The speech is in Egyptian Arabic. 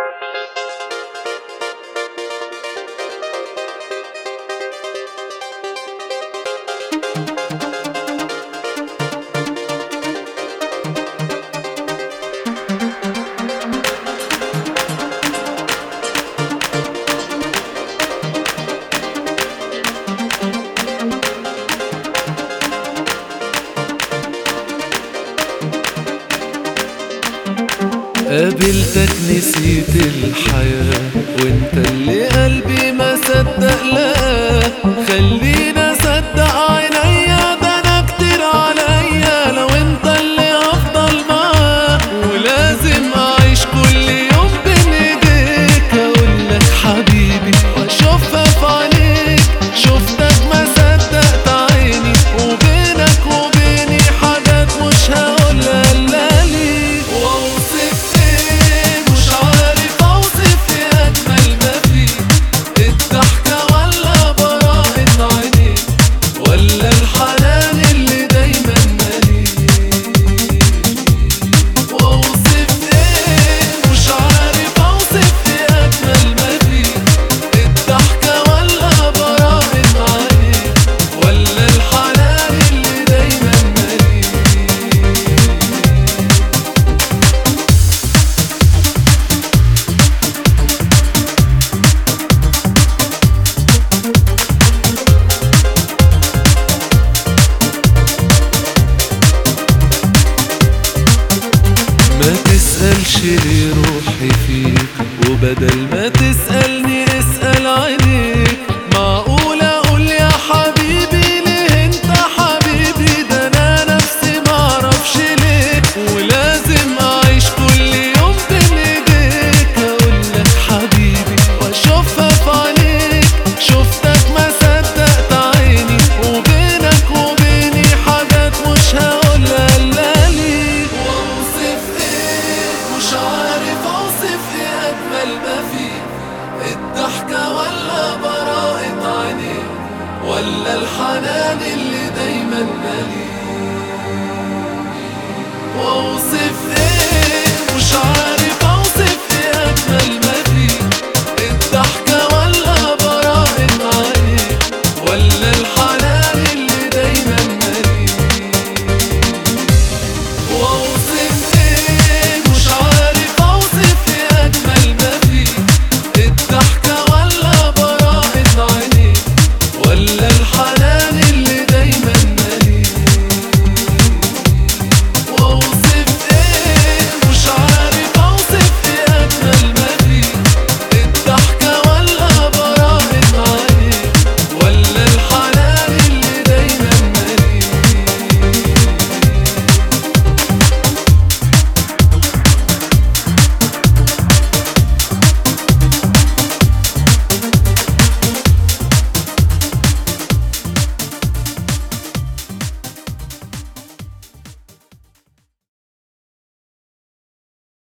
قابلتك نسيت الحياة وانت اللي قلبي ما صدق لقاه خلينا اصدق عينيا ده انا كتير عليا لو انت اللي هفضل معاه ولازم اعيش كل يوم بين ايديك اقولك حبيبي واشوفها في عينيك شفتك ما صدقت عيني وبينك وبيني حاجات مش هقولها الا ليك واوصف ايه مش عارف اوصف ايه اجمل ما فيك الضحكة ولا براءة عينيك ولا الحنان اللي دايما مليك واوصف ايه مش عارف اوصف ايه اجمل ما فيك الضحكة ولا براءة عينيك ولا الحنان اللي دايما مليك ما تسألش ليه روحي فيك وبدل ما تسألني اسأل عينيك معقول أقول يا حبيبي ليه انت حبيبي ده أنا نفسي معرفش ليه ولازم أعيش كل يوم بين ايديك أقولك حبيبي وأشوفها في عينيك شفتك ما صدقت عيني وبينك وبيني حاجات مش هقولها إلا ليك واوصف ايه مش عارف اوصف ايه اجمل ما فيك الضحكة ولا براءة عينيك ولا الحنان اللي دايما مليك واوصف